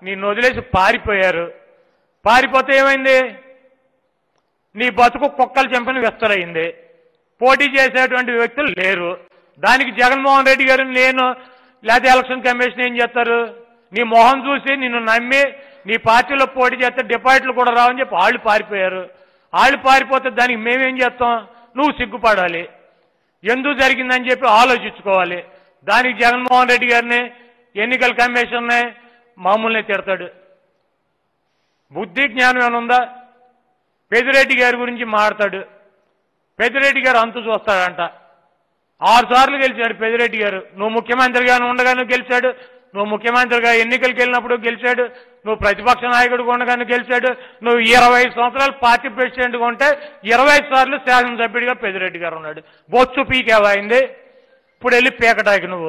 నిన్ను వదిలేసి పారిపోయారు పారిపోతే ఏమైంది నీ బతుకు కుక్కలు చంపిన వ్యస్తలైంది పోటీ చేసేటువంటి వ్యక్తులు లేరు దానికి జగన్మోహన్ రెడ్డి గారు నేను లేకపోతే ఎలక్షన్ కమిషన్ ఏం చేస్తారు నీ మొహం చూసి నిన్ను నమ్మి నీ పార్టీలో పోటీ చేస్తే డిపాజిట్లు కూడా రావని చెప్పి వాళ్ళు పారిపోయారు వాళ్ళు పారిపోతే దానికి మేమేం చేస్తాం నువ్వు సిగ్గుపడాలి ఎందుకు జరిగిందని చెప్పి ఆలోచించుకోవాలి దానికి జగన్మోహన్ రెడ్డి గారిని ఎన్నికల కమిషన్ని మామూలునే తిడతాడు బుద్ధి జ్ఞానం ఏమైనా ఉందా పెదిరెడ్డి గారి గురించి మాట్లాడు పెదిరెడ్డి గారు అంతు చూస్తాడంట ఆరు సార్లు గెలిచాడు పెదిరెడ్డి గారు నువ్వు ముఖ్యమంత్రిగా ఉండగాను గెలిచాడు నువ్వు ముఖ్యమంత్రిగా ఎన్నికలకు వెళ్ళినప్పుడు గెలిచాడు నువ్వు ప్రతిపక్ష నాయకుడిగా ఉండగాను గెలిచాడు నువ్వు ఇరవై సంవత్సరాలు పార్టీ ప్రెసిడెంట్గా ఉంటే ఇరవై సార్లు శాసనసభ్యుడిగా పెదిరెడ్డి గారు ఉన్నాడు బొచ్చు పీకేవా అయింది ఇప్పుడు వెళ్ళి పీకటాకి నువ్వు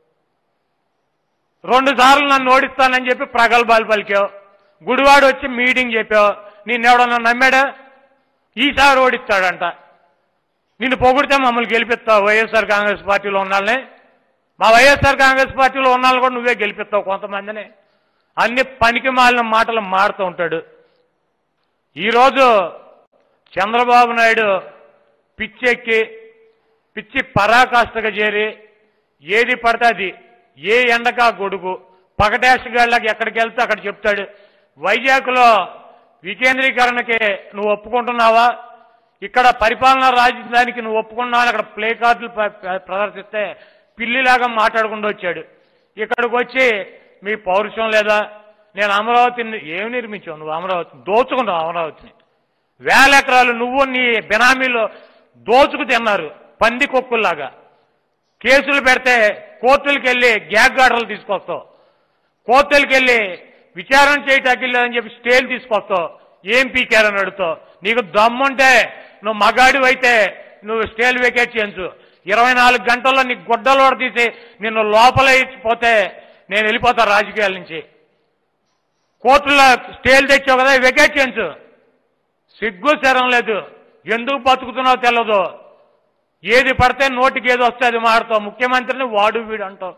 రెండు సార్లు నన్ను ఓడిస్తానని చెప్పి ప్రగల్భాలు పలికావు గుడివాడు వచ్చి మీటింగ్ చెప్పావు నిన్నెవడన్నా నమ్మాడా ఈసారి ఓడిస్తాడంట నిన్ను పొగిడితే మమ్మల్ని గెలిపిస్తావు వైఎస్ఆర్ కాంగ్రెస్ పార్టీలో ఉన్నాళ్ళని మా వైఎస్ఆర్ కాంగ్రెస్ పార్టీలో ఉన్నాళ్ళు కూడా నువ్వే గెలిపిస్తావు కొంతమందిని అన్ని పనికి మాలిన మాటలు మాడుతూ ఉంటాడు ఈరోజు చంద్రబాబు నాయుడు పిచ్చెక్కి పిచ్చి పరాకాష్ఠగా చేరి ఏది పడితే అది ఏ ఎండకా గొడుగు పగటేషగాళ్ళకి ఎక్కడికి వెళ్తే అక్కడ చెప్తాడు వైజాగ్లో వికేంద్రీకరణకి నువ్వు ఒప్పుకుంటున్నావా ఇక్కడ పరిపాలనా రాజధానికి నువ్వు ఒప్పుకున్నావా అని అక్కడ ప్లే కార్డులు ప్ర- ప్ర- ప్రదర్శిస్తే పిల్లిలాగా మాట్లాడకుండా వచ్చాడు ఇక్కడికి వచ్చి మీ పౌరుషం లేదా నేను అమరావతిని ఏమి నిర్మించావు నువ్వు అమరావతి దోచుకున్నావు అమరావతిని వేల ఎకరాలు నువ్వు నీ బినామీలు దోచుకు తిన్నారు పంది కొక్కుల్లాగా కేసులు పెడితే కోర్టులకు వెళ్ళి గ్యాగ్ గార్డర్లు తీసుకొస్తావు కోర్టులకు వెళ్ళి విచారణ చేయటానికి లేదని చెప్పి స్టేలు తీసుకొస్తావు ఏం పీకారని అడుగుతావు నీకు దమ్ముంటే నువ్వు మగాడివి అయితే నువ్వు స్టేల్ వెకేట్ చేయించు ఇరవై నాలుగు గంటల్లో నీ గుడ్డలు తీసి నిన్ను లోపల ఇచ్చిపోతే నేను వెళ్ళిపోతా రాజకీయాల నుంచి కోర్టులో స్టేలు తెచ్చావు కదా వెకేట్ చేయించు సిగ్గు శరం లేదు ఎందుకు బతుకుతున్నావు తెలదు ఏది పడితే నోటికి ఏది వస్తే అది మాడతావు ముఖ్యమంత్రిని వాడు వీడు అంటావు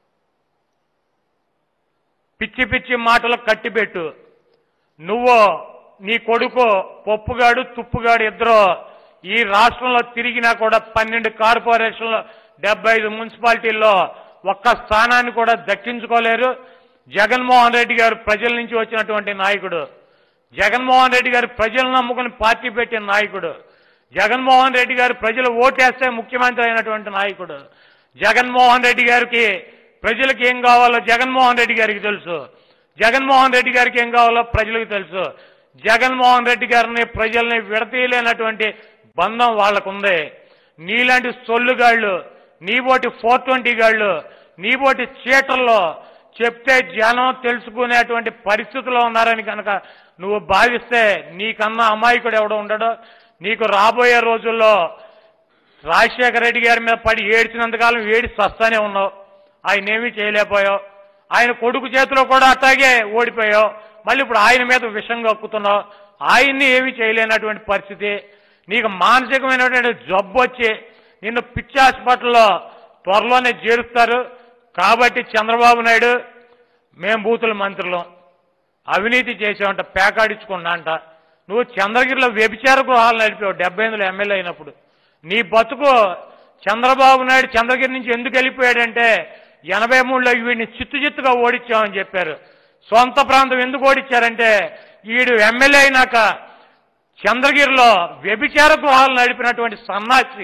పిచ్చి పిచ్చి మాటలు కట్టిపెట్టు నువ్వు నీ కొడుకు పప్పుగాడు తుప్పుగాడు ఇద్దరు ఈ రాష్ట్రంలో తిరిగినా కూడా పన్నెండు కార్పొరేషన్లు డెబ్బై ఐదు మున్సిపాలిటీల్లో ఒక్క స్థానాన్ని కూడా దక్కించుకోలేరు జగన్మోహన్ రెడ్డి గారు ప్రజల నుంచి వచ్చినటువంటి నాయకుడు జగన్మోహన్ రెడ్డి గారు ప్రజలను నమ్ముకుని పార్టీ పెట్టిన నాయకుడు జగన్మోహన్ రెడ్డి గారు ప్రజలు ఓటేస్తే ముఖ్యమంత్రి అయినటువంటి నాయకుడు జగన్మోహన్ రెడ్డి గారికి ప్రజలకు ఏం కావాలో జగన్మోహన్ రెడ్డి గారికి తెలుసు జగన్మోహన్ రెడ్డి గారికి ఏం కావాలో ప్రజలకు తెలుసు జగన్మోహన్ రెడ్డి గారిని ప్రజల్ని విడతీయలేనటువంటి బంధం వాళ్ళకుంది నీలాంటి సొల్లుగాళ్ళు నీబోటి ఫోర్ ట్వంటీ గాళ్ళు నీబోటి చీటల్లో చెప్తే జనం తెలుసుకునేటువంటి పరిస్థితిలో ఉన్నారని కనుక నువ్వు భావిస్తే నీకన్నా అమాయకుడు ఎవడో ఉండడో నీకు రాబోయే రోజుల్లో రాజశేఖర రెడ్డి గారి మీద పడి ఏడ్చినంతకాలం ఏడి సస్తానే ఉన్నావు ఆయన ఏమీ చేయలేకపోయావు ఆయన కొడుకు చేతిలో కూడా అట్లాగే ఓడిపోయావు మళ్ళీ ఇప్పుడు ఆయన మీద విషం కక్కుతున్నావు ఆయన్ని ఏమీ చేయలేనటువంటి పరిస్థితి నీకు మానసికమైనటువంటి జబ్బు వచ్చి నిన్ను పిచ్చి హాస్పిటల్లో త్వరలోనే చేరుస్తారు కాబట్టి చంద్రబాబు నాయుడు మేం బూతుల మంత్రులం అవినీతి చేసావంట పేకాడించుకున్నా అంట నువ్వు చంద్రగిరిలో వ్యభిచార గృహాలు నడిపావు డెబ్బై ఎనిమిదిలో ఎమ్మెల్యే అయినప్పుడు నీ బతుకు చంద్రబాబు నాయుడు చంద్రగిరి నుంచి ఎందుకు వెళ్ళిపోయాడంటే ఎనభై మూడులో వీడిని చిత్తు చిత్తుగా ఓడించామని చెప్పారు సొంత ప్రాంతం ఎందుకు ఓడించారంటే వీడు ఎమ్మెల్యే అయినాక చంద్రగిరిలో వ్యభిచార గృహాలు నడిపినటువంటి సన్నాసి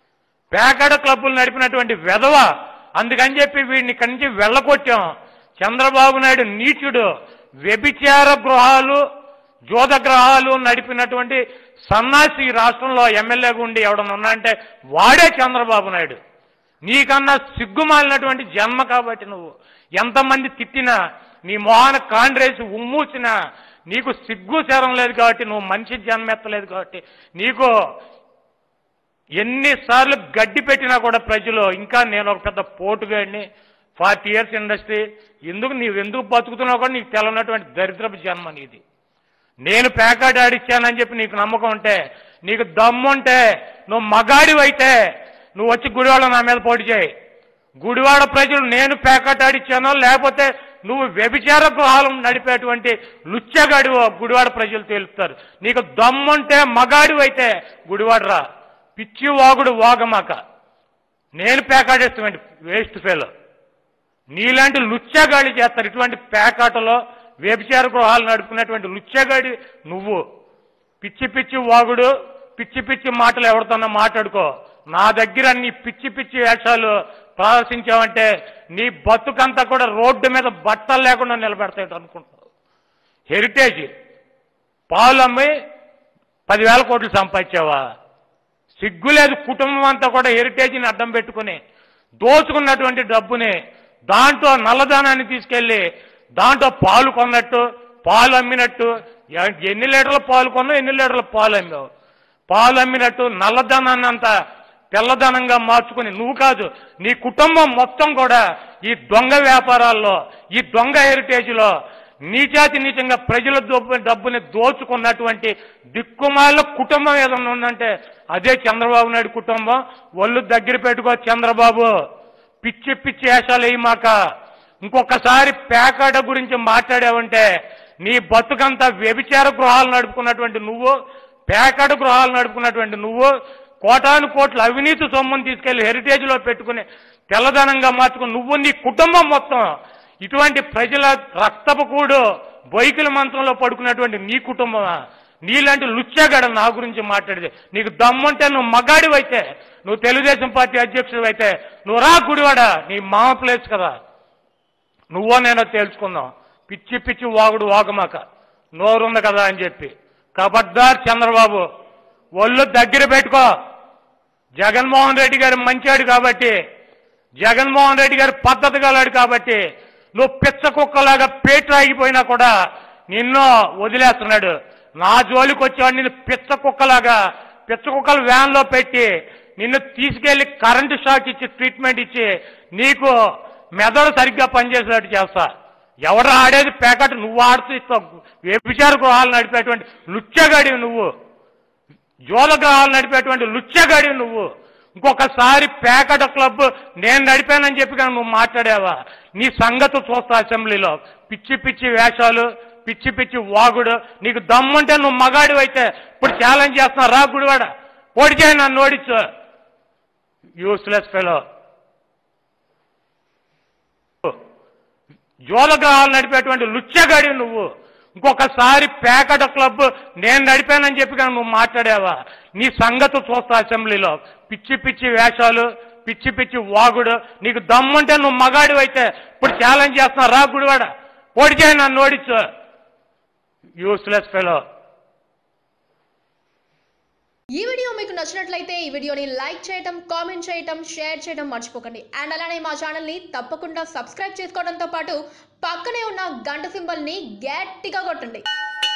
పేకాడ క్లబ్బులు నడిపినటువంటి వెధవ అందుకని చెప్పి వీడిని ఇక్కడి నుంచి వెళ్ళగొట్టాం చంద్రబాబు నాయుడు నీచుడు వ్యభిచార గృహాలు జోద గ్రహాలు నడిపినటువంటి సన్నాసి ఈ రాష్ట్రంలో ఎమ్మెల్యేగా ఉండి ఎవడన్నా ఉన్నా అంటే వాడే చంద్రబాబు నాయుడు నీకన్నా సిగ్గుమాలినటువంటి జన్మ కాబట్టి నువ్వు ఎంతమంది తిట్టినా నీ మొహాన కాండ్రేసి ఉమ్మూసినా నీకు సిగ్గు శరం లేదు కాబట్టి నువ్వు మనిషి జన్మెత్తలేదు కాబట్టి నీకు ఎన్నిసార్లు గడ్డి పెట్టినా కూడా ప్రజలు ఇంకా నేను ఒక పెద్ద పోటుగాడిని ఫార్టీ ఇయర్స్ ఇండస్ట్రీ ఎందుకు నీవు ఎందుకు బతుకుతున్నావు కూడా నీకు తెలవనటువంటి దరిద్రపు జన్మ నీది నేను ప్యాకాట్ ఆడిచ్చానని చెప్పి నీకు నమ్మకం ఉంటే నీకు దమ్ముంటే నువ్వు మగాడివైతే నువ్వు వచ్చి గుడివాడ నా మీద పోటీ చేయి గుడివాడ ప్రజలు నేను ప్యాకాట్ ఆడిచ్చానో లేకపోతే నువ్వు వ్యభిచార గృహాలను నడిపేటువంటి లుచ్చగాడి గుడివాడ ప్రజలు తేలుస్తారు నీకు దమ్ముంటే మగాడు అయితే గుడివాడరా పిచ్చి వాగుడు వాగమాక నేను పేకాడేస్తామండి వేస్ట్ ఫెలో నీలాంటి లుచ్చగాడి చేస్తారు ఇటువంటి పేకాటలో వ్యభిచార గృహాలు నడుపుకున్నటువంటి లుచ్చగాడి నువ్వు పిచ్చి పిచ్చి వాగుడు పిచ్చి పిచ్చి మాటలు ఎవరితోన్నా మాట్లాడుకో నా దగ్గర నీ పిచ్చి పిచ్చి వేషాలు ప్రదర్శించావంటే నీ బతుకంతా కూడా రోడ్డు మీద బట్టలు లేకుండా నిలబెడతాయి అనుకుంటున్నావు హెరిటేజ్ పాలు అమ్మి పదివేల కోట్లు సంపాదించావా సిగ్గులేదు కుటుంబం అంతా కూడా హెరిటేజ్ని అడ్డం పెట్టుకుని దోచుకున్నటువంటి డబ్బుని దాంట్లో నల్లదానాన్ని తీసుకెళ్లి దాంట్లో పాలు కొన్నట్టు పాలు అమ్మినట్టు ఎ- ఎన్ని లీటర్ల పాలు కొన్నావు ఎన్ని లీటర్ల పాలు అమ్మావు పాలు అమ్మినట్టు నల్లధనాన్ని అంతా తెల్లధనంగా మార్చుకుని నువ్వు కాదు నీ కుటుంబం మొత్తం కూడా ఈ దొంగ వ్యాపారాల్లో ఈ దొంగ హెరిటేజ్లో నీచాతి నీచంగా ప్రజల డబ్బు డబ్బుని దోచుకున్నటువంటి దిక్కుమాల కుటుంబం ఏదన్నా ఉందంటే అదే చంద్రబాబు నాయుడు కుటుంబం ఒళ్ళు దగ్గర పెట్టుకో చంద్రబాబు పిచ్చి పిచ్చి వేషాలు వేయమాక ఇంకొకసారి పేకాట గురించి మాట్లాడావంటే నీ బతుకంతా వ్యభిచార గృహాలు నడుపుకున్నటువంటి నువ్వు పేకాట గృహాలు నడుపుకున్నటువంటి నువ్వు కోటాను కోట్ల అవినీతి సొమ్మును తీసుకెళ్లి హెరిటేజ్లో పెట్టుకుని తెల్లదనంగా మార్చుకుని నువ్వు నీ కుటుంబం మొత్తం ఇటువంటి ప్రజల రక్తపు కూడు బొయ్కిల మంత్రంలో పడుకున్నటువంటి నీ కుటుంబమా నీలాంటి లుచ్చగాడ నా గురించి మాట్లాడితే నీకు దమ్ముంటే నువ్వు మగాడివైతే నువ్వు తెలుగుదేశం పార్టీ అధ్యక్షుడు అయితే నువ్వు రా గుడివాడ నీ మామ ప్లేస్ కదా నువ్వో నేనో తేల్చుకుందాం పిచ్చి పిచ్చి వాగుడు వాగమాక నోరుంది కదా అని చెప్పి కబడ్దార్ చంద్రబాబు ఒళ్ళు దగ్గర పెట్టుకో జగన్మోహన్ రెడ్డి గారు మంచాడు కాబట్టి జగన్మోహన్ రెడ్డి గారు పద్ధతి గలాడు కాబట్టి నువ్వు పిచ్చ కుక్కలాగా పేటు ఆగిపోయినా కూడా నిన్ను వదిలేస్తున్నాడు నా జోలికి వచ్చేవాడు నిన్ను పిచ్చ కుక్కలాగా పిచ్చ కుక్కలు వ్యాన్లో పెట్టి నిన్ను తీసుకెళ్లి కరెంటు షాక్ ఇచ్చి ట్రీట్మెంట్ ఇచ్చి నీకు మెదడు సరిగ్గా పనిచేసేటట్టు చేస్తా ఎవరు ఆడేది పేకట్ నువ్వు ఆడుతూ ఇస్తావు వ్యభిచార గృహాలు నడిపేటువంటి లుచ్చగాడి నువ్వు జోలగ్రహాలు నడిపేటువంటి లుచ్చగాడి నువ్వు ఇంకొకసారి పేకట క్లబ్ నేను నడిపానని చెప్పి కానీ నువ్వు మాట్లాడావా నీ సంగతి చూస్తా అసెంబ్లీలో పిచ్చి పిచ్చి వేషాలు పిచ్చి పిచ్చి వాగుడు నీకు దమ్ముంటే నువ్వు మగాడు అయితే ఇప్పుడు ఛాలెంజ్ చేస్తున్నా రా గుడివాడ పోటీ చేయి నన్ను ఓడించు యూస్లెస్ ఫెలో జోలగ్రహాలు నడిపేటువంటి లుచ్చగాడి నువ్వు ఇంకొకసారి పేకట క్లబ్ నేను నడిపానని చెప్పి కానీ నువ్వు మాట్లాడావా నీ సంగతి చూస్తా అసెంబ్లీలో పిచ్చి పిచ్చి వేషాలు పిచ్చి పిచ్చి వాగుడు నీకు దమ్ముంటే నువ్వు మగాడు అయితే ఇప్పుడు ఛాలెంజ్ చేస్తున్నా రా గుడివాడ పోటీ చేయి నన్ను ఓడించు యూస్లెస్ ఫెలో ఈ వీడియో మీకు నచ్చినట్లయితే ఈ వీడియోని లైక్ చేయటం కామెంట్ చేయటం షేర్ చేయడం మర్చిపోకండి అండ్ అలానే మా ఛానల్ని తప్పకుండా సబ్స్క్రైబ్ చేసుకోవడంతో పాటు పక్కనే ఉన్న గంట సింబల్ని గట్టిగా కొట్టండి